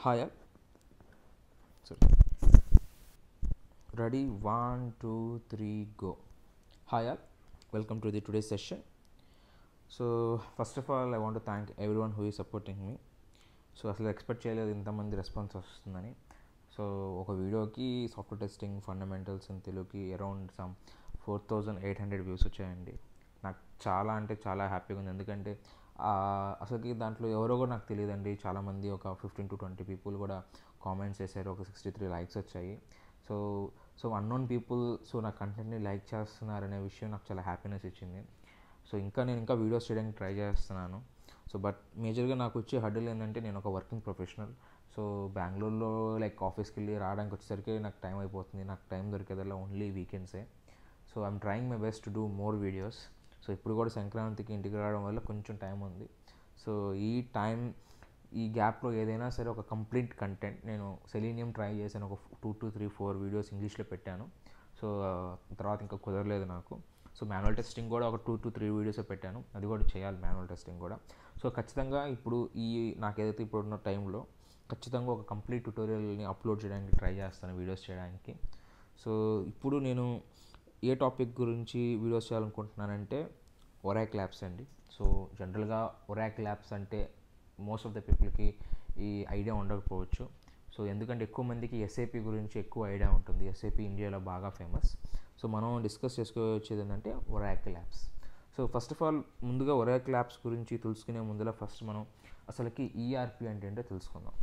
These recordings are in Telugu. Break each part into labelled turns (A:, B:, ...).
A: Hi, all. Sorry. Ready? One, two, three, go. Hi, all. Welcome to the today's session. So, first of all, I want to thank everyone who is supporting me. So అసలు ఎక్స్పెక్ట్ చేయలేదు ఇంతమంది రెస్పాన్స్ వస్తుందని సో ఒక వీడియోకి సాఫ్ట్వేర్ టెస్టింగ్ ఫండమెంటల్స్ ఇన్ తెలుగుకి around some four thousand eight hundred views వచ్చాయండి నాకు చాలా అంటే చాలా హ్యాపీగా ఉంది ఎందుకంటే ఆ, అసలుకి దాంట్లో ఎవరో కూడా నాకు తెలియదండి చాలామంది ఒక ఫిఫ్టీన్ టు ట్వంటీ పీపుల్ కూడా కామెంట్స్ చేశారు ఒక సిక్స్టీ త్రీ లైక్స్ వచ్చాయి so so unknown people so నా కంటెంట్ని లైక్ చేస్తున్నారనే విషయం నాకు చాలా హ్యాపీనెస్ ఇచ్చింది సో ఇంకా నేను ఇంకా వీడియోస్ చేయడానికి ట్రై చేస్తున్నాను సో బట్ మేజర్గా నాకు వచ్చే హడ్డల్ ఏంటంటే నేను ఒక వర్కింగ్ ప్రొఫెషనల్ సో బెంగళూరులో లైక్ ఆఫీస్కి వెళ్ళి రావడానికి వచ్చేసరికి నాకు టైం అయిపోతుంది నాకు టైం దొరికేదల్లా ఓన్లీ వీకెండ్సే so I'm trying my best to do more videos so ఇప్పుడు కూడా సంక్రాంతికి ఇంటికి రావడం వల్ల కొంచెం టైం ఉంది సో ఈ టైం ఈ గ్యాప్లో ఏదైనా సరే ఒక కంప్లీట్ కంటెంట్ నేను సెలీనియం ట్రై చేశాను ఒక two to three four videos ఇంగ్లీష్లో పెట్టాను సో తర్వాత ఇంకా కుదరలేదు నాకు సో మాన్యువల్ టెస్టింగ్ కూడా ఒక టూ టు త్రీ వీడియోస్ పెట్టాను అది కూడా చేయాలి మాన్యువల్ టెస్టింగ్ కూడా సో ఖచ్చితంగా ఇప్పుడు ఈ నాకు ఏదైతే ఇప్పుడు ఉన్న టైంలో ఖచ్చితంగా ఒక కంప్లీట్ ట్యూటోరియల్ని అప్లోడ్ చేయడానికి ట్రై చేస్తాను వీడియోస్ చేయడానికి సో ఇప్పుడు నేను ఏ టాపిక్ గురించి వీడియోస్ చేయాలనుకుంటున్నానంటే ఒరాక్ ల్యాబ్స్ అండి సో జనరల్గా ఒరాక్ ల్యాబ్స్ అంటే మోస్ట్ ఆఫ్ ద పీపుల్కి ఈ ఐడియా ఉండకపోవచ్చు సో ఎందుకంటే ఎక్కువ మందికి ఎస్ఏపి గురించి ఎక్కువ ఐడియా ఉంటుంది ఎస్ఏపి ఇండియాలో బాగా ఫేమస్ సో మనం డిస్కస్ చేసుకోవచ్చేది ఏంటంటే Oracle apps so first of all ముందుగా ఒరాక్ ల్యాబ్స్ గురించి తెలుసుకునే ముందులో ఫస్ట్ మనం అసలుకి ఈఆర్పి అంటే ఏంటో తెలుసుకుందాం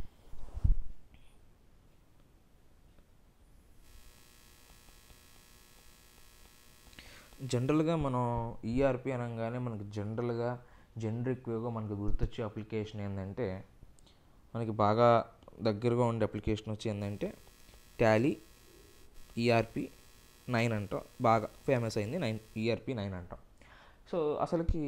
A: జనరల్గా మనం ఈఆర్పి అనగానే మనకి జనరల్గా జనరిక్ వేగా మనకు గుర్తొచ్చే అప్లికేషన్ ఏంటంటే మనకి బాగా దగ్గరగా ఉండే అప్లికేషన్ వచ్చి ఏంటంటే టాలీ ఈఆర్పి నైన్ అంటాం బాగా ఫేమస్ అయింది నైన్ ఈఆర్పి నైన్ అంటాం సో అసలుకి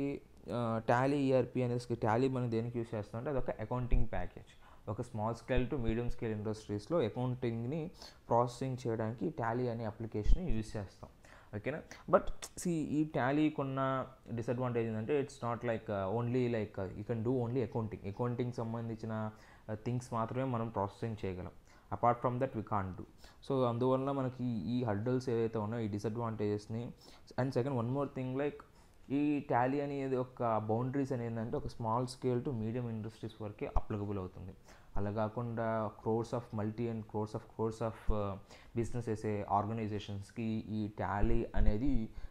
A: టాలీ ఈఆర్పి అనేది టాలీ మనం దేనికి యూస్ చేస్తాం అంటే అదొక అకౌంటింగ్ ప్యాకేజ్ ఒక small scale to medium scale ఇండస్ట్రీస్లో అకౌంటింగ్ని ప్రాసెసింగ్ చేయడానికి టాలీ అనే అప్లికేషన్ యూస్ చేస్తాం ఓకేనా బట్ సి ఈ టాలీకి ఉన్న డిసడ్వాంటేజ్ ఏంటంటే it's not like only like you can do only accounting accounting సంబంధించిన థింగ్స్ మాత్రమే మనం ప్రాసెసింగ్ చేయగలం apart from that we can't do so అందువల్ల మనకి ఈ హడ్డల్స్ ఏవైతే ఉన్నాయో ఈ డిసడ్వాంటేజెస్ని and second one more thing like ఈ టాలీ అనేది ఒక బౌండరీస్ అనేది ఏంటంటే ఒక small scale to medium industries వరకే అప్లికబుల్ అవుతుంది అలా కాకుండా crores of multi and crores of crores of business చేసే ఆర్గనైజేషన్స్కి ఈ టాలీ అనేది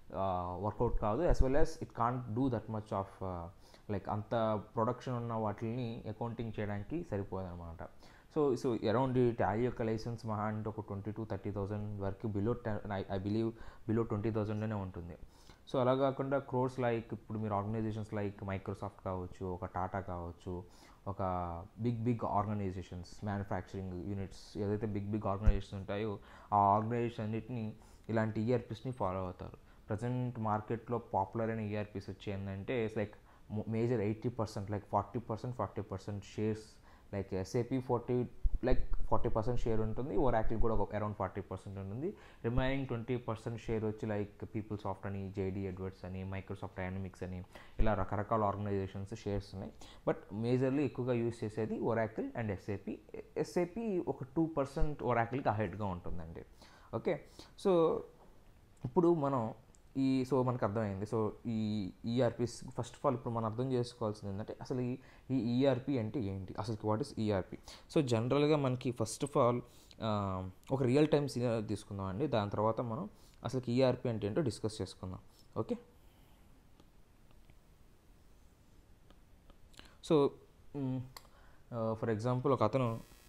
A: వర్కౌట్ కాదు as well as it can't do that much of like అంత ప్రొడక్షన్ ఉన్న వాటిని అకౌంటింగ్ చేయడానికి సరిపోదు అనమాట సో సో అరౌండ్ ఈ టాలీ యొక్క లైసెన్స్ మహా అంటే ఒక ట్వంటీ టు థర్టీ థౌసండ్ వరకు below ten I believe below twenty థౌసండ్నే ఉంటుంది సో అలా కాకుండా క్రోర్స్ లైక్ ఇప్పుడు మీరు ఆర్గనైజేషన్స్ లైక్ మైక్రోసాఫ్ట్ కావచ్చు ఒక టాటా కావచ్చు ఒక big big organizations manufacturing units ఏదైతే బిగ్ బిగ్ ఆర్గనైజేషన్స్ ఉంటాయో ఆ ఆర్గనైజేషన్ అన్నిటిని ఇలాంటి ఈఆర్పీస్ని ఫాలో అవుతారు ప్రజెంట్ మార్కెట్లో పాపులర్ అయిన ఈఆర్పీస్ వచ్చి ఏంటంటే it's like major eighty percent like forty percent forty percent shares like SAP forty like forty percent share ఉంటుంది ఓరాకిల్ కూడా ఒక అరౌండ్ ఫార్టీ పర్సెంట్ ఉంటుంది రిమైనింగ్ ట్వంటీ పర్సెంట్ షేర్ వచ్చి లైక్ పీపుల్ సాఫ్ట్ అని జేడీ ఎడ్వర్డ్స్ అని మైక్రోసాఫ్ట్ డైనమిక్స్ అని ఇలా రకరకాల ఆర్గనైజేషన్స్ షేర్స్ ఉన్నాయి బట్ మేజర్లీ ఎక్కువగా యూస్ చేసేది ఒరాకిల్ అండ్ ఎస్ఏపి ఎస్ఏపి ఒక టూ పర్సెంట్ ఒరాకిల్కి అహెడ్గా ఉంటుందండి ఓకే సో ఇప్పుడు మనం ఈ సో మనకు అర్థమైంది సో ఈ ఈఆర్పి ఫస్ట్ ఆఫ్ ఆల్ ఇప్పుడు మనం అర్థం చేసుకోవాల్సింది ఏంటంటే అసలు ఈ ఈ ఈఆర్పి అంటే ఏంటి అసలు వాట్ ఇస్ ఈఆర్పి సో జనరల్గా మనకి ఫస్ట్ ఆఫ్ ఆల్ ఒక రియల్ టైమ్ సీనియర్ తీసుకుందాం అండి దాని తర్వాత మనం అసలు ఈఆర్పి అంటే ఏంటో డిస్కస్ చేసుకుందాం ఓకే సో ఫర్ ఎగ్జాంపుల్ ఒక అతను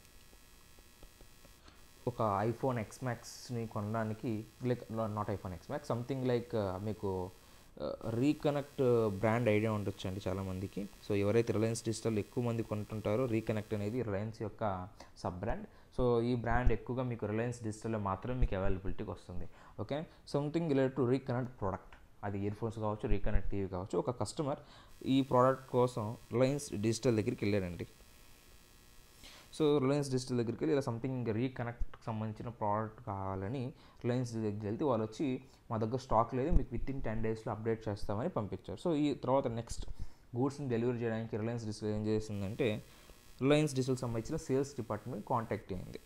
A: ఒక ఐఫోన్ ఎక్స్ మ్యాక్స్ని కొనడానికి like not iPhone X Max something like మీకు రీకనెక్ట్ బ్రాండ్ ఐడియా ఉండొచ్చు అండి చాలామందికి సో ఎవరైతే రిలయన్స్ డిజిటల్ ఎక్కువ మంది కొంటుంటారో రీకనెక్ట్ అనేది రిలయన్స్ యొక్క సబ్ బ్రాండ్ సో ఈ బ్రాండ్ ఎక్కువగా మీకు రిలయన్స్ డిజిటల్లో మాత్రమే మీకు అవైలబిలిటీకి వస్తుంది okay something related to Reconnect product అది ఇయర్ ఫోన్స్ కావచ్చు రీకనెక్ట్ టీవీ కావచ్చు ఒక కస్టమర్ ఈ ప్రోడక్ట్ కోసం రిలయన్స్ డిజిటల్ దగ్గరికి వెళ్ళాడండి సో రిలయన్స్ డిజిటల్ దగ్గరికి వెళ్ళి ఇలా సంథింగ్ రీకనెక్ట్కి సంబంధించిన ప్రోడక్ట్ కావాలని రిలయన్స్ దగ్గరికి వెళ్తే వాళ్ళు వచ్చి మా దగ్గర స్టాక్ లేదు మీకు విత్ ఇన్ టెన్ డేస్లో అప్డేట్ చేస్తామని పంపించారు సో ఈ తర్వాత నెక్స్ట్ గూడ్స్ని డెలివరీ చేయడానికి రిలయన్స్ డిజిటల్ ఏం చేసిందంటే రిలయన్స్ డిజిటల్ సంబంధించిన సేల్స్ డిపార్ట్మెంట్ కాంటాక్ట్ అయింది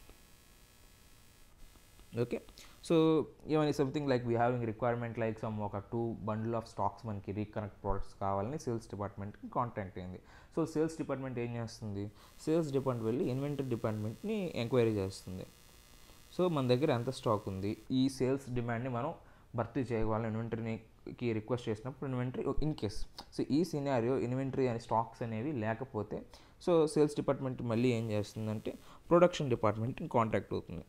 A: ఓకే సో ఏమైనా something like we having requirement like some ఒక టూ బండిల్ ఆఫ్ స్టాక్స్ మనకి రీకనెక్ట్ ప్రోడక్ట్స్ కావాలని సేల్స్ డిపార్ట్మెంట్కి కాంటాక్ట్ అయింది సో సేల్స్ డిపార్ట్మెంట్ ఏం చేస్తుంది సేల్స్ డిపార్ట్మెంట్ వెళ్ళి ఇన్వెంటరీ డిపార్ట్మెంట్ని ఎంక్వైరీ చేస్తుంది సో మన దగ్గర ఎంత స్టాక్ ఉంది ఈ సేల్స్ డిమాండ్ని మనం భర్తీ చేయగలం ఇన్వెంటరీకి రిక్వెస్ట్ చేసినప్పుడు ఇన్వెంటరీ ఇన్ కేస్ సో ఈ సినారియో ఇన్వెంటరీ అనే స్టాక్స్ అనేవి లేకపోతే సో సేల్స్ డిపార్ట్మెంట్ మళ్ళీ ఏం చేస్తుందంటే ప్రొడక్షన్ డిపార్ట్మెంట్ని కాంటాక్ట్ అవుతుంది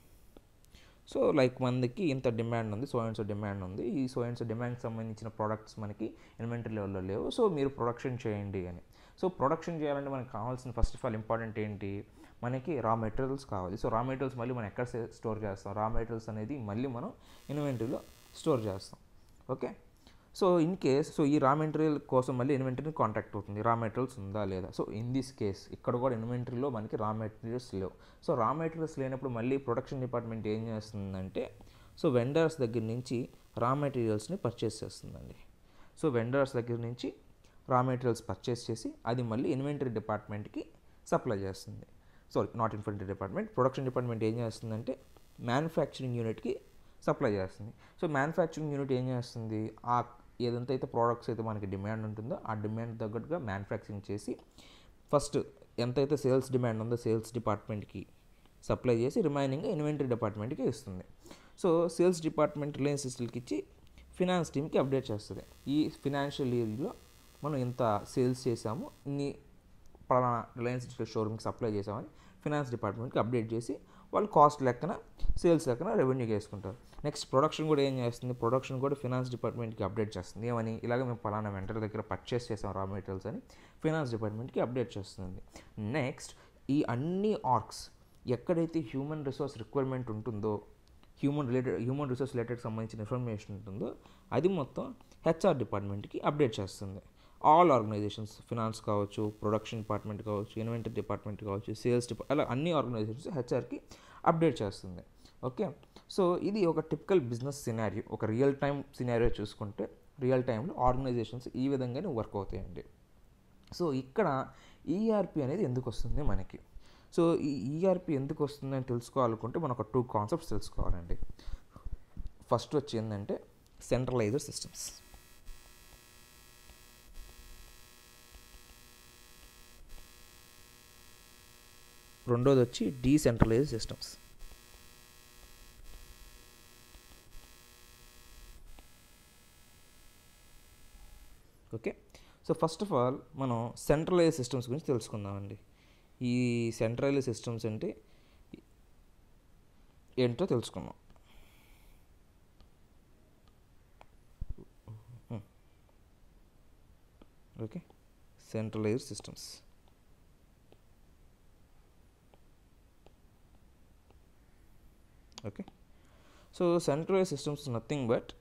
A: సో లైక్ మనకి ఇంత డిమాండ్ ఉంది సో అండ్ సో డిమాండ్ ఉంది ఈ సో అండ్ సో డిమాండ్కి సంబంధించిన ప్రోడక్ట్స్ మనకి ఇన్వెంటరీ లెవెల్లో లేవు సో మీరు ప్రొడక్షన్ చేయండి అని సో ప్రొడక్షన్ చేయాలంటే మనకు కావాల్సిన ఫస్ట్ ఆఫ్ ఆల్ ఇంపార్టెంట్ ఏంటి మనకి రా మెటీరియల్స్ కావాలి సో రా మెటీరియల్స్ మళ్ళీ మనం ఎక్కడ స్టోర్ చేస్తాం రా మెటీరియల్స్ అనేది మళ్ళీ మనం ఇన్వెంటరీలో స్టోర్ చేస్తాం okay so in case so ఈ రా మెటీరియల్ కోసం మళ్ళీ ఇన్వెంటరీని కాంటాక్ట్ అవుతుంది రా మెటీరియల్స్ ఉందా లేదా సో ఇన్ దిస్ కేస్ ఇక్కడ కూడా ఇన్వెంటరీలో మనకి రా మెటీరియల్స్ లేవు సో రా మెటీరియల్స్ లేనప్పుడు మళ్ళీ ప్రొడక్షన్ డిపార్ట్మెంట్ ఏం చేస్తుందంటే సో వెండర్స్ దగ్గర నుంచి రా మెటీరియల్స్ని పర్చేస్ చేస్తుందండి సో వెండర్స్ దగ్గర నుంచి రా మెటీరియల్స్ పర్చేస్ చేసి అది మళ్ళీ ఇన్వెంటరీ డిపార్ట్మెంట్కి సప్లై చేస్తుంది sorry not inventory department production department ఏం చేస్తుందంటే మ్యానుఫ్యాక్చరింగ్ యూనిట్కి సప్లై చేస్తుంది సో మ్యానుఫ్యాక్చరింగ్ యూనిట్ ఏం చేస్తుంది ఆ ఏదంతా అయితే ప్రోడక్ట్స్ అయితే మనకి డిమాండ్ ఉంటుందో ఆ డిమాండ్ తగ్గట్టుగా మ్యానుఫ్యాక్చరింగ్ చేసి ఫస్ట్ ఎంతైతే సేల్స్ డిమాండ్ ఉందో సేల్స్ డిపార్ట్మెంట్కి సప్లై చేసి రిమైనింగ్ ఇన్వెంటరీ డిపార్ట్మెంట్కి ఇస్తుంది సో సేల్స్ డిపార్ట్మెంట్ రిలయన్స్ డిజిటల్కి ఇచ్చి ఫినాన్స్ టీమ్కి అప్డేట్ చేస్తుంది ఈ ఫినాన్షియల్ ఇయర్లో మనం ఇంత సేల్స్ చేసాము ఇన్ని పలానా రిలయన్స్ డిజిటల్ షోరూమ్కి సప్లై చేసామని ఫినాన్స్ డిపార్ట్మెంట్కి అప్డేట్ చేసి వాళ్ళు కాస్ట్ లెక్కన సేల్స్ లెక్కన రెవెన్యూ వేసుకుంటారు నెక్స్ట్ ప్రొడక్షన్ కూడా ఏం చేస్తుంది ప్రొడక్షన్ కూడా ఫినాన్స్ డిపార్ట్మెంట్కి అప్డేట్ చేస్తుంది ఏమని ఇలాగ మేము పలానా వెంటర్ దగ్గర పర్చేస్ చేసాం రా మెటీరియల్స్ అని ఫినాన్స్ డిపార్ట్మెంట్కి అప్డేట్ చేస్తుంది నెక్స్ట్ ఈ అన్ని ఆర్క్స్ ఎక్కడైతే హ్యూమన్ రిసోర్స్ రిక్వైర్మెంట్ ఉంటుందో human related human resource related సంబంధించిన ఇన్ఫర్మేషన్ ఉంటుందో అది మొత్తం హెచ్ఆర్ డిపార్ట్మెంట్కి అప్డేట్ చేస్తుంది ఆల్ ఆర్గనైజేషన్స్ ఫినాన్స్ కావచ్చు ప్రొడక్షన్ డిపార్ట్మెంట్ కావచ్చు ఇన్వెంటరీ డిపార్ట్మెంట్ కావచ్చు సేల్స్ డిపార్ట్ అలా అన్ని ఆర్గనైజేషన్స్ హెచ్ఆర్కి అప్డేట్ చేస్తుంది ఓకే సో ఇది ఒక టిపికల్ బిజినెస్ సినారియో ఒక రియల్ టైం సినారియో చూసుకుంటే రియల్ టైంలో ఆర్గనైజేషన్స్ ఈ విధంగానే వర్క్ అవుతాయండి సో ఇక్కడ ఈఆర్పి అనేది ఎందుకు వస్తుంది మనకి సో ఈ ఈఆర్పి ఎందుకు వస్తుంది అని తెలుసుకోవాలనుకుంటే మనం ఒక టూ కాన్సెప్ట్స్ తెలుసుకోవాలండి ఫస్ట్ వచ్చి ఏంటంటే సెంట్రలైజర్ సిస్టమ్స్ రెండోది వచ్చి decentralize systems okay so first of all మనం సెంట్రలైజ్ సిస్టమ్స్ గురించి తెలుసుకుందామండి ఈ సెంట్రలైజ్ సిస్టమ్స్ అంటే ఏంటో తెలుసుకుందాం okay centralize systems okay so centralized systems is nothing but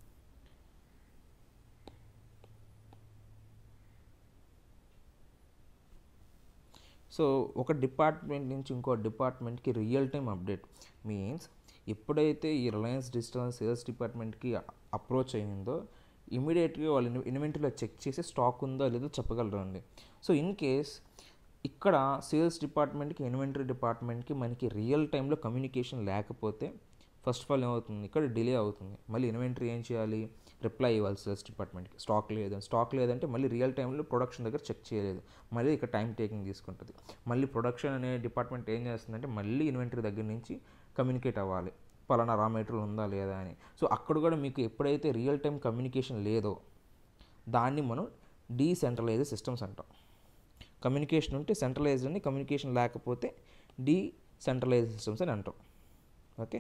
A: so ఒక డిపార్ట్మెంట్ నుంచి ఇంకో డిపార్ట్మెంట్కి రియల్ టైం అప్డేట్ మీన్స్ ఎప్పుడైతే ఈ రిలయన్స్ డిజిటల్ సేల్స్ డిపార్ట్మెంట్కి అప్రోచ్ అయ్యిందో ఇమీడియట్గా వాళ్ళు ఇన్వెంటరీలో చెక్ చేసి స్టాక్ ఉందో లేదో చెప్పగలరు అండి సో ఇన్ కేస్ ఇక్కడ సేల్స్ డిపార్ట్మెంట్కి ఇన్వెంటరీ డిపార్ట్మెంట్కి మనకి రియల్ టైంలో కమ్యూనికేషన్ లేకపోతే ఫస్ట్ ఆఫ్ ఆల్ ఏమవుతుంది ఇక్కడ డిలే అవుతుంది మళ్ళీ ఇన్వెంటరీ ఏం చేయాలి రిప్లై ఇవ్వాలి సేల్స్ డిపార్ట్మెంట్కి స్టాక్ లేదు స్టాక్ లేదంటే మళ్ళీ రియల్ టైంలో ప్రొడక్షన్ దగ్గర చెక్ చేయలేదు మళ్ళీ ఇక్కడ టైం టేకింగ్ తీసుకుంటుంది మళ్ళీ ప్రొడక్షన్ అనే డిపార్ట్మెంట్ ఏం చేస్తుందంటే మళ్ళీ ఇన్వెంటరీ దగ్గర నుంచి కమ్యూనికేట్ అవ్వాలి పలానా రా మెటీరియల్ ఉందా లేదా అని సో అక్కడ కూడా మీకు ఎప్పుడైతే రియల్ టైం కమ్యూనికేషన్ లేదో దాన్ని మనం డీసెంట్రలైజ్ సిస్టమ్స్ అంటాం కమ్యూనికేషన్ ఉంటే సెంట్రలైజ్డ్ అని కమ్యూనికేషన్ లేకపోతే డీసెంట్రలైజ్ సిస్టమ్స్ అని అంటాం ఓకే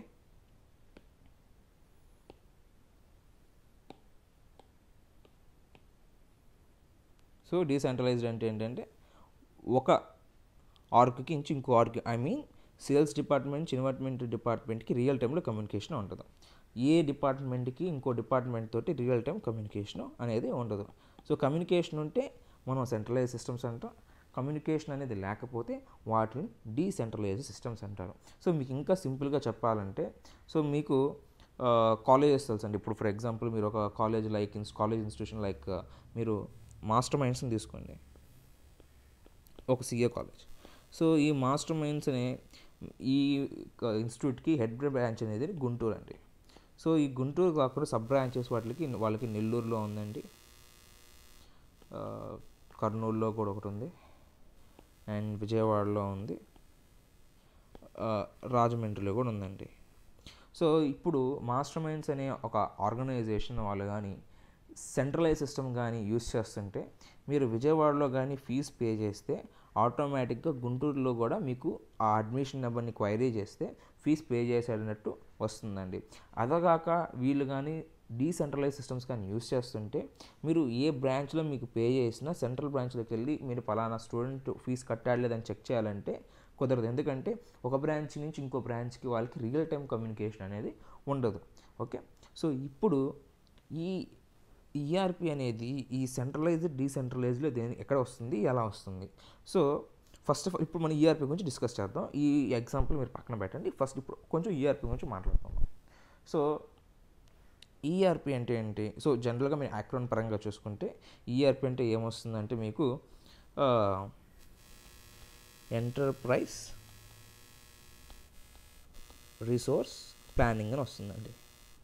A: సో డీసెంట్రలైజ్డ్ అంటే ఏంటంటే ఒక ఆర్క్కి ఇంచి ఇంకో ఆర్క్ I mean sales department investment డిపార్ట్మెంట్కి రియల్ టైంలో కమ్యూనికేషన్ ఉంటుంది ఏ డిపార్ట్మెంట్కి ఇంకో డిపార్ట్మెంట్ తోటి రియల్ టైం కమ్యూనికేషన్ అనేది ఉండదు సో కమ్యూనికేషన్ ఉంటే మనం సెంట్రలైజ్ సిస్టమ్స్ అంటాం కమ్యూనికేషన్ అనేది లేకపోతే వాటిని డీసెంట్రలైజ్ సిస్టమ్స్ అంటారు సో మీకు ఇంకా సింపుల్గా చెప్పాలంటే సో మీకు కాలేజెస్ తెలుసు అండి ఇప్పుడు ఫర్ ఎగ్జాంపుల్ మీరు ఒక college like college institution like మీరు మాస్టర్ మైండ్స్ని తీసుకోండి ఒక సిఏ కాలేజ్ సో ఈ మాస్టర్ మైండ్స్ అనే ఈ ఇన్స్టిట్యూట్కి హెడ్ బ్రాంచ్ అనేది గుంటూరు అండి సో ఈ గుంటూరు కాకుండా సబ్ బ్రాంచెస్ వాటికి వాళ్ళకి నెల్లూరులో ఉందండి ఆ, కర్నూలులో కూడా ఒకటి ఉంది అండ్ విజయవాడలో ఉంది ఆ, రాజమండ్రిలో కూడా ఉందండి సో ఇప్పుడు మాస్టర్ మైండ్స్ అనే ఒక ఆర్గనైజేషన్ వాళ్ళు కానీ సెంట్రలైజ్ సిస్టమ్ కానీ యూస్ చేస్తుంటే మీరు విజయవాడలో కానీ ఫీజు పే చేస్తే ఆటోమేటిక్గా గుంటూరులో కూడా మీకు ఆ అడ్మిషన్ నెంబర్ని క్వైరీ చేస్తే ఫీజు పే చేసేటట్టు వస్తుందండి అదగాక వీళ్ళు కానీ డీసెంట్రలైజ్ సిస్టమ్స్ కానీ యూస్ చేస్తుంటే మీరు ఏ బ్రాంచ్లో మీకు పే చేసినా సెంట్రల్ బ్రాంచ్లోకి వెళ్ళి మీరు పలానా స్టూడెంట్ ఫీజు కట్టాలేదని చెక్ చేయాలంటే కుదరదు ఎందుకంటే ఒక బ్రాంచ్ నుంచి ఇంకో బ్రాంచ్కి వాళ్ళకి రియల్ టైం కమ్యూనికేషన్ అనేది ఉండదు ఓకే సో ఇప్పుడు ఈ ఈఆర్పి అనేది ఈ సెంట్రలైజ్డ్ డీసెంట్రలైజ్డ్లో దేని ఎక్కడ వస్తుంది ఎలా వస్తుంది సో ఫస్ట్ ఆఫ్ ఆల్ ఇప్పుడు మనం ఈఆర్పి గురించి డిస్కస్ చేద్దాం ఈ ఎగ్జాంపుల్ మీరు పక్కన పెట్టండి ఫస్ట్ ఇప్పుడు కొంచెం ఈఆర్పి గురించి మాట్లాడుకుందాం సో ఈఆర్పి అంటే ఏంటి సో జనరల్గా మీరు యాక్రోన్ పరంగా చూసుకుంటే ఈఆర్పి అంటే ఏమొస్తుందంటే మీకు ఎంటర్ప్రైజ్ రిసోర్స్ ప్లానింగ్ అని వస్తుందండి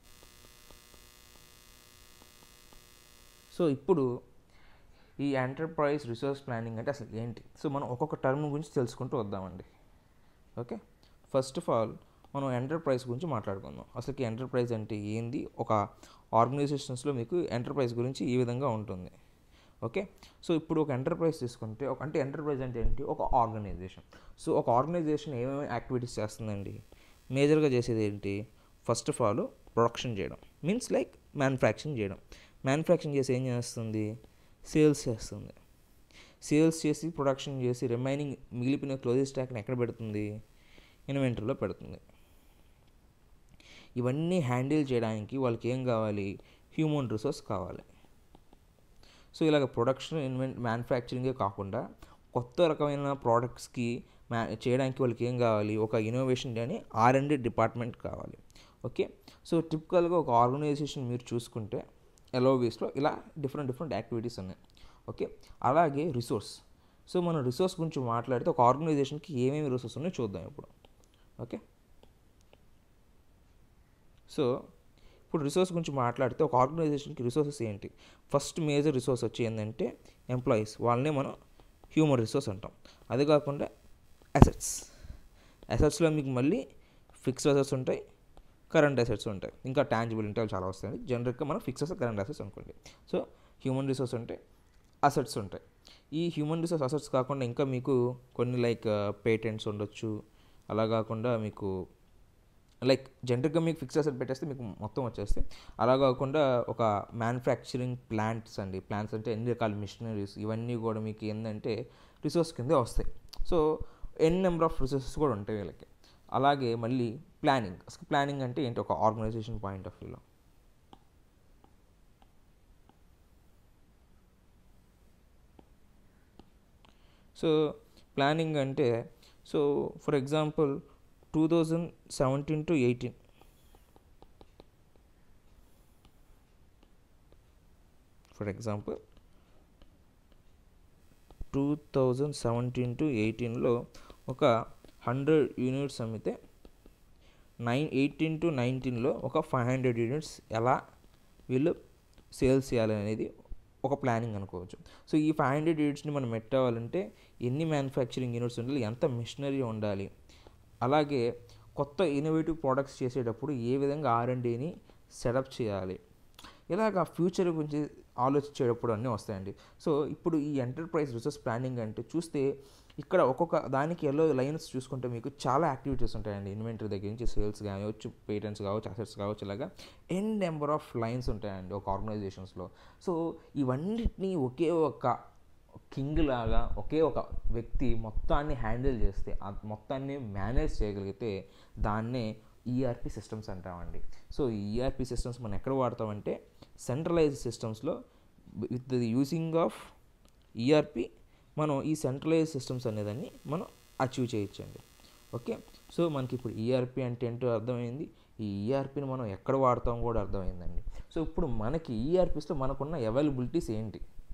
A: సో ఇప్పుడు ఈ ఎంటర్ప్రైజ్ రిసోర్స్ ప్లానింగ్ అంటే అసలు ఏంటి సో మనం ఒక్కొక్క టర్మ్ గురించి తెలుసుకుంటూ వద్దామండి ఓకే ఫస్ట్ ఆఫ్ ఆల్ మనం ఎంటర్ప్రైజ్ గురించి మాట్లాడుకుందాం అసలుకి ఎంటర్ప్రైజ్ అంటే ఏంది ఒక ఆర్గనైజేషన్స్లో మీకు ఎంటర్ప్రైజ్ గురించి ఈ విధంగా ఉంటుంది ఓకే సో ఇప్పుడు ఒక ఎంటర్ప్రైజ్ తీసుకుంటే ఒక అంటే ఎంటర్ప్రైజ్ అంటే ఏంటి ఒక ఆర్గనైజేషన్ సో ఒక ఆర్గనైజేషన్ ఏమేమి యాక్టివిటీస్ చేస్తుందండి మేజర్గా చేసేది ఏంటి ఫస్ట్ ఆఫ్ ఆల్ ప్రొడక్షన్ చేయడం మీన్స్ లైక్ మ్యానుఫ్యాక్చరింగ్ చేయడం మ్యానుఫ్యాక్చరింగ్ చేసి ఏం చేస్తుంది సేల్స్ చేస్తుంది సేల్స్ చేసి ప్రొడక్షన్ చేసి రిమైనింగ్ మిగిలిపోయిన క్లోజింగ్ స్టాక్ని ఎక్కడ పెడుతుంది ఇన్వెంటరీలో పెడుతుంది ఇవన్నీ హ్యాండిల్ చేయడానికి వాళ్ళకి ఏం కావాలి హ్యూమన్ రిసోర్స్ కావాలి సో ఇలాగ ప్రొడక్షన్ ఇన్వెంట్ మ్యానుఫ్యాక్చరింగే కాకుండా కొత్త రకమైన ప్రోడక్ట్స్కి మ్యా చేయడానికి వాళ్ళకి ఏం కావాలి ఒక ఇన్నోవేషన్ అని ఆర్ అండ్ డిపార్ట్మెంట్ కావాలి ఓకే సో టిపికల్గా ఒక ఆర్గనైజేషన్ మీరు చూసుకుంటే ఎల్ఓవిస్లో ఇలా డిఫరెంట్ డిఫరెంట్ యాక్టివిటీస్ ఉన్నాయి ఓకే అలాగే రిసోర్స్ సో మనం రిసోర్స్ గురించి మాట్లాడితే ఒక ఆర్గనైజేషన్కి ఏమేమి రిసోర్స్ ఉన్నాయో చూద్దాం ఇప్పుడు ఓకే సో ఇప్పుడు రిసోర్స్ గురించి మాట్లాడితే ఒక ఆర్గనైజేషన్కి రిసోర్సెస్ ఏంటి ఫస్ట్ మేజర్ రిసోర్స్ వచ్చి ఏంటంటే ఎంప్లాయీస్ వాళ్ళనే మనం హ్యూమన్ రిసోర్స్ అంటాం అది కాకుండా అసెట్స్ అసెట్స్లో మీకు మళ్ళీ ఫిక్స్డ్ అసెట్స్ ఉంటాయి కరెంట్ అసెట్స్ ఉంటాయి ఇంకా ట్యాంజిబుల్ అంటే అవి చాలా వస్తాయి జనరల్గా మనం ఫిక్స్డ్ కరెంట్ అసెట్స్ అనుకోండి సో హ్యూమన్ రిసోర్స్ అంటే అసెట్స్ ఉంటాయి ఈ హ్యూమన్ రిసోర్స్ అసెట్స్ కాకుండా ఇంకా మీకు కొన్ని లైక్ పేటెంట్స్ ఉండొచ్చు అలా కాకుండా మీకు లైక్ జనరల్గా మీకు ఫిక్స్ అసెట్ పెట్టేస్తే మీకు మొత్తం వచ్చేస్తే అలా కాకుండా ఒక మ్యానుఫ్యాక్చరింగ్ ప్లాంట్స్ అండి ప్లాంట్స్ అంటే ఎన్ని రకాల మిషనరీస్ ఇవన్నీ కూడా మీకు ఏంటంటే రిసోర్స్ కిందే వస్తాయి so N number of resources కూడా ఉంటాయి వీళ్ళకి అలాగే మళ్ళీ ప్లానింగ్ అసలు ప్లానింగ్ అంటే ఏంటి ఒక ఆర్గనైజేషన్ పాయింట్ ఆఫ్ వ్యూలో సో ప్లానింగ్ అంటే so for example two thousand seventeen to eighteen for example two thousand seventeen to ఎయిటీన్లో ఒక హండ్రెడ్ యూనిట్స్ అమ్మితే నైన్ ఎయిటీన్ టు నైన్టీన్లో ఒక ఫైవ్ హండ్రెడ్ యూనిట్స్ ఎలా వీళ్ళు సేల్స్ చేయాలనేది ఒక ప్లానింగ్ అనుకోవచ్చు సో ఈ ఫైవ్ హండ్రెడ్ యూనిట్స్ని మనం పెట్టాలంటే ఎన్ని మ్యానుఫ్యాక్చరింగ్ యూనిట్స్ ఉండాలి ఎంత మిషనరీ ఉండాలి అలాగే కొత్త ఇన్నోవేటివ్ ప్రోడక్ట్స్ చేసేటప్పుడు ఏ విధంగా ఆర్ అండ్ డీని సెటప్ చేయాలి ఇలాగ ఫ్యూచర్ గురించి ఆలోచించేటప్పుడు అన్నీ వస్తాయండి సో ఇప్పుడు ఈ ఎంటర్ప్రైజ్ రిసోర్స్ ప్లానింగ్ అంటే చూస్తే ఇక్కడ ఒక్కొక్క దానికి ఎల్లో లైన్స్ చూసుకుంటే మీకు చాలా యాక్టివిటీస్ ఉంటాయండి ఇన్వెంటరీ దగ్గర నుంచి సేల్స్ కావచ్చు పేటెంట్స్ కావచ్చు అసెట్స్ కావచ్చు ఇలాగా ఎన్ నెంబర్ ఆఫ్ లైన్స్ ఉంటాయండి ఒక ఆర్గనైజేషన్స్లో సో ఇవన్నిటినీ ఒకే ఒక కింగ్ లాగా ఒకే ఒక వ్యక్తి మొత్తాన్ని హ్యాండిల్ చేస్తే ఆ మొత్తాన్ని మేనేజ్ చేయగలిగితే దాన్నే ఈఆర్పి సిస్టమ్స్ అంటామండి సో ఈ ఈఆర్పి సిస్టమ్స్ మనం ఎక్కడ వాడతామంటే సెంట్రలైజ్ సిస్టమ్స్లో with the using of ERP మనం ఈ సెంట్రలైజ్ సిస్టమ్స్ అనేదాన్ని మనం అచీవ్ చేయొచ్చండి ఓకే సో మనకి ఇప్పుడు ఈఆర్పి అంటే ఏంటో అర్థమైంది ఈ ఈఆర్పిని మనం ఎక్కడ వాడతాం కూడా అర్థమైందండి సో ఇప్పుడు మనకి ఈఆర్పిస్లో మనకున్న అవైలబిలిటీస్ ఏంటి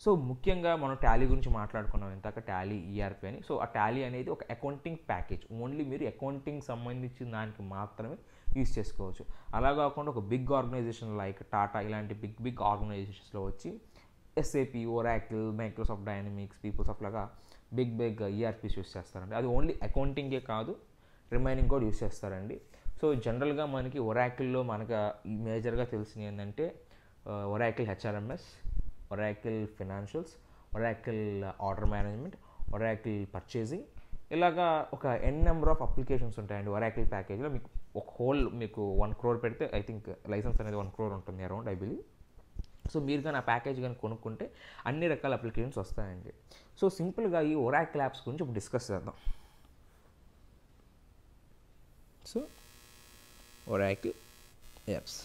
A: సో ముఖ్యంగా మనం టాలీ గురించి మాట్లాడుకున్నాం ఇందాక టాలీ ఈఆర్పి అని సో ఆ టాలీ అనేది ఒక అకౌంటింగ్ ప్యాకేజ్ ఓన్లీ మీరు అకౌంటింగ్ సంబంధించిన దానికి మాత్రమే యూస్ చేసుకోవచ్చు అలా కాకుండా ఒక బిగ్ ఆర్గనైజేషన్ లైక్ టాటా ఇలాంటి బిగ్ బిగ్ ఆర్గనైజేషన్స్లో వచ్చి SAP Oracle Microsoft Dynamics PeopleSoft లాగా బిగ్ బిగ్ ఈఆర్పీస్ యూస్ చేస్తారండి అది ఓన్లీ అకౌంటింగే కాదు రిమైనింగ్ కూడా యూస్ చేస్తారండి సో జనరల్గా మనకి ఒరాకిల్లో మనకు మేజర్గా తెలిసినవి ఏంటంటే Oracle HRMS Oracle financials Oracle order management Oracle purchasing ఇలాగా ఒక ఎన్ నెంబర్ ఆఫ్ అప్లికేషన్స్ ఉంటాయండి ఒరాకిల్ ప్యాకేజ్లో మీకు ఒక హోల్ మీకు వన్ క్రోర్ పెడితే ఐ థింక్ లైసెన్స్ అనేది వన్ క్రోర్ ఉంటుంది అరౌండ్ ఐ బిలీవ్ సో మీరు కానీ ఆ ప్యాకేజ్ కానీ కొనుక్కుంటే అన్ని రకాల అప్లికేషన్స్ వస్తాయండి సో సింపుల్గా ఈ ఒరాకిల్ యాప్స్ గురించి ఇప్పుడు డిస్కస్ చేద్దాం సో ఒరాకిల్ యాప్స్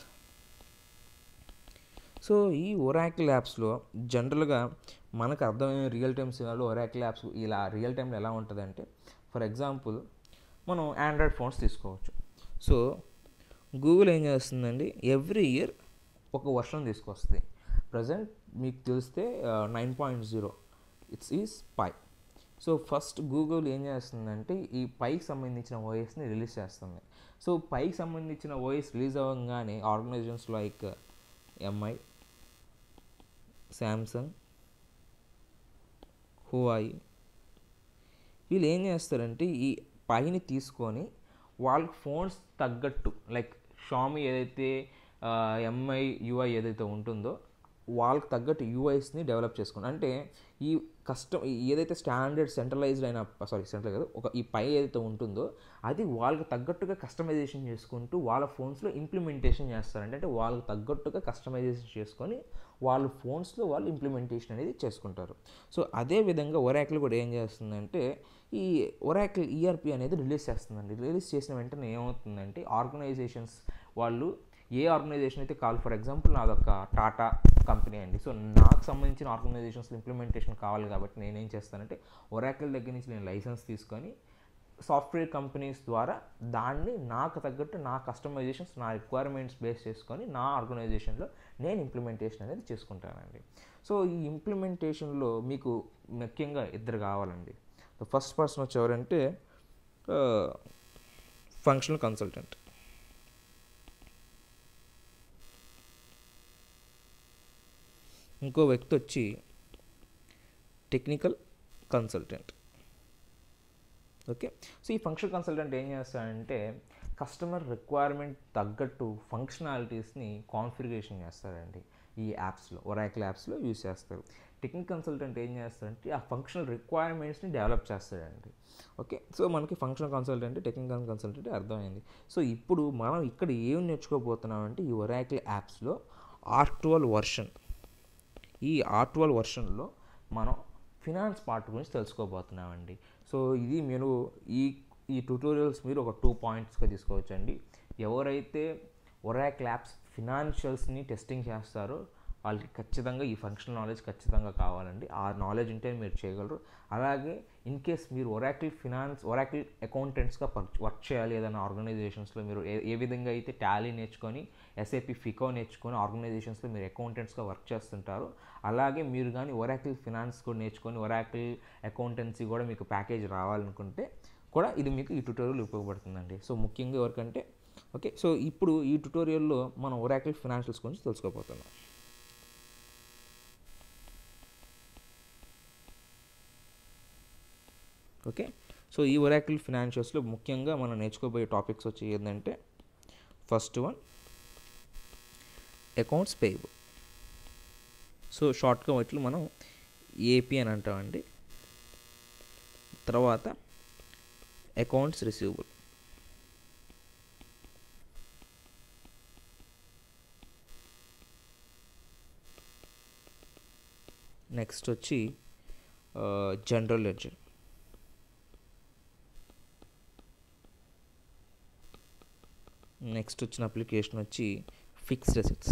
A: సో ఈ ఒరాకిల్ యాప్స్లో జనరల్గా మనకు అర్థమైన రియల్ టైమ్ సినాలో ఒరాకిల్ యాప్స్ ఇలా రియల్ టైంలో ఎలా ఉంటుందంటే ఫర్ ఎగ్జాంపుల్ మనం ఆండ్రాయిడ్ ఫోన్స్ తీసుకోవచ్చు సో గూగుల్ ఏం చేస్తుందండి ఎవ్రీ ఇయర్ ఒక వర్షన్ తీసుకొస్తుంది ప్రజెంట్ మీకు తెలిస్తే nine point zero it's is Pie so first Google ఏం చేస్తుందంటే ఈ పైకి సంబంధించిన ఓఎస్ని రిలీజ్ చేస్తుంది సో పైకి సంబంధించిన ఓఎస్ రిలీజ్ అవ్వగానే organizations like Mi Samsung Huawei వీళ్ళు ఏం చేస్తారంటే ఈ పైని తీసుకొని వాళ్ళ ఫోన్స్ తగ్గట్టు లైక్ షామీ ఏదైతే ఎంఐ యూఐ ఏదైతే ఉంటుందో వాళ్ళకి తగ్గట్టు యూఐస్ని డెవలప్ చేసుకుని అంటే ఈ కస్టమ్ ఏదైతే స్టాండర్డ్ సెంట్రలైజ్డ్ అయిన సారీ సెంట్రల్ కాదు ఒక ఈ పై ఏదైతే ఉంటుందో అది వాళ్ళకి తగ్గట్టుగా కస్టమైజేషన్ చేసుకుంటూ వాళ్ళ ఫోన్స్లో ఇంప్లిమెంటేషన్ చేస్తారంటే అంటే వాళ్ళకి తగ్గట్టుగా కస్టమైజేషన్ చేసుకొని వాళ్ళ ఫోన్స్లో వాళ్ళు ఇంప్లిమెంటేషన్ అనేది చేసుకుంటారు సో అదే విధంగా ఒరాకిల్ కూడా ఏం చేస్తుందంటే ఈ ఒరాకిల్ ఈఆర్పి అనేది రిలీజ్ చేస్తుందండి రిలీజ్ చేసిన వెంటనే ఏమవుతుందంటే ఆర్గనైజేషన్స్ వాళ్ళు ఏ ఆర్గనైజేషన్ అయితే కావాలి ఫర్ ఎగ్జాంపుల్ నాదొక టాటా కంపెనీ అండి సో నాకు సంబంధించిన ఆర్గనైజేషన్స్ ఇంప్లిమెంటేషన్ కావాలి కాబట్టి నేనేం చేస్తానంటే ఒరాకిల్ దగ్గర నుంచి నేను లైసెన్స్ తీసుకొని సాఫ్ట్వేర్ కంపెనీస్ ద్వారా దాన్ని నాకు తగ్గట్టు నా కస్టమైజేషన్స్ నా రిక్వైర్మెంట్స్ బేస్ చేసుకొని నా ఆర్గనైజేషన్లో నేను ఇంప్లిమెంటేషన్ అనేది చేసుకుంటానండి సో ఈ ఇంప్లిమెంటేషన్లో మీకు ముఖ్యంగా ఇద్దరు కావాలండి ఫస్ట్ పర్సన్ వచ్చి ఎవరంటే ఫంక్షనల్ కన్సల్టెంట్ ఇంకో వ్యక్తి వచ్చి టెక్నికల్ కన్సల్టెంట్ ఓకే సో ఈ ఫంక్షన్ కన్సల్టెంట్ ఏం చేస్తాడంటే కస్టమర్ రిక్వైర్మెంట్ తగ్గట్టు ఫంక్షనాలిటీస్ని కాన్ఫిగరేషన్ చేస్తారండి ఈ యాప్స్లో ఒరాకిల్ యాప్స్లో యూజ్ చేస్తారు టెక్నికల్ కన్సల్టెంట్ ఏం చేస్తారంటే ఆ ఫంక్షనల్ రిక్వైర్మెంట్స్ని డెవలప్ చేస్తాడండి ఓకే సో మనకి ఫంక్షనల్ కన్సల్టెంట్ టెక్నికల్ కన్సల్టెంట్ అర్థమైంది సో ఇప్పుడు మనం ఇక్కడ ఏం నేర్చుకోబోతున్నామంటే ఈ ఒరాకిల్ యాప్స్లో ఆర్ ట్వెల్వ్ వర్షన్ ఈ ఆర్ ట్వెల్వ్ వర్షన్లో మనం ఫినాన్స్ పార్ట్ గురించి తెలుసుకోబోతున్నామండి సో ఇది మీరు ఈ ఈ ట్యూటోరియల్స్ మీరు ఒక టూ పాయింట్స్గా తీసుకోవచ్చండి ఎవరైతే ఒరాక్ ల్యాబ్స్ ఫినాన్షియల్స్ని టెస్టింగ్ చేస్తారో వాళ్ళకి ఖచ్చితంగా ఈ ఫంక్షనల్ నాలెడ్జ్ ఖచ్చితంగా కావాలండి ఆ నాలెడ్జ్ ఉంటే మీరు చేయగలరు అలాగే ఇన్ కేస్ మీరు ఒరాకిల్ ఫినాన్స్ ఒరాకిల్ అకౌంటెంట్స్గా వర్క్ చేయాలి ఏదైనా ఆర్గనైజేషన్స్లో మీరు ఏ ఏ విధంగా అయితే టాలీ నేర్చుకొని ఎస్ఏపి ఫికో నేర్చుకొని ఆర్గనైజేషన్స్లో మీరు అకౌంటెంట్స్గా వర్క్ చేస్తుంటారు అలాగే మీరు కానీ ఒరాకిల్ ఫినాన్స్ కూడా నేర్చుకొని ఒరాకిల్ అకౌంటెన్సీ కూడా మీకు ప్యాకేజ్ రావాలనుకుంటే కూడా ఇది మీకు ఈ ట్యూటోరియల్ ఉపయోగపడుతుందండి సో ముఖ్యంగా ఎవరికంటే ఓకే సో ఇప్పుడు ఈ ట్యూటోరియల్లో మనం ఒరాకిల్ ఫినాన్షియల్స్ గురించి తెలుసుకోబోతున్నాం ఓకే సో ఈ ఒరాకిల్ ఫినాన్షియల్స్లో ముఖ్యంగా మనం నేర్చుకోబోయే టాపిక్స్ వచ్చి ఏంటంటే first one accounts payable so షార్ట్గా వాటిలో మనం ఏపీ అని అంటామండి తర్వాత అకౌంట్స్ రిసీవబుల్ నెక్స్ట్ వచ్చి జనరల్ లెడ్జర్ నెక్స్ట్ వచ్చిన అప్లికేషన్ వచ్చి ఫిక్స్డ్ అసెట్స్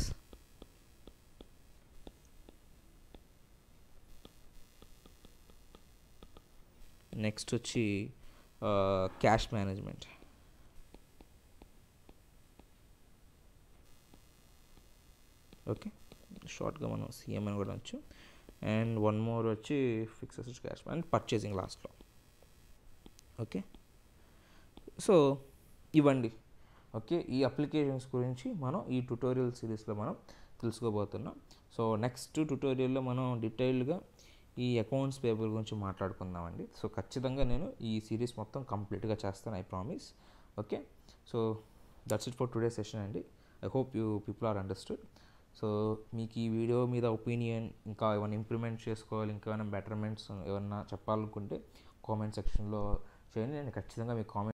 A: నెక్స్ట్ వచ్చి క్యాష్ మేనేజ్మెంట్ ఓకే షార్ట్గా మనం సీఎం అని కూడా వచ్చు అండ్ వన్ మోర్ వచ్చి ఫిక్సెస్ క్యాష్ అండ్ పర్చేసింగ్ లాస్ట్లో ఓకే సో ఇవ్వండి ఓకే ఈ అప్లికేషన్స్ గురించి మనం ఈ ట్యుటోరియల్ సిరీస్లో మనం తెలుసుకోబోతున్నాం సో నెక్స్ట్ ట్యుటోరియల్లో మనం డీటెయిల్డ్గా ఈ అకౌంట్స్ పేపర్ గురించి మాట్లాడుకుందామండి సో ఖచ్చితంగా నేను ఈ సిరీస్ మొత్తం కంప్లీట్గా చేస్తాను I promise okay so that's it for today session అండి I hope you people are understood so మీకు ఈ వీడియో మీద ఒపీనియన్ ఇంకా ఏమైనా ఇంప్రూవ్మెంట్ చేసుకోవాలి ఇంకా ఏమైనా బెటర్మెంట్స్ ఏమన్నా చెప్పాలనుకుంటే కామెంట్ సెక్షన్లో చేయండి నేను ఖచ్చితంగా మీ కామెంట్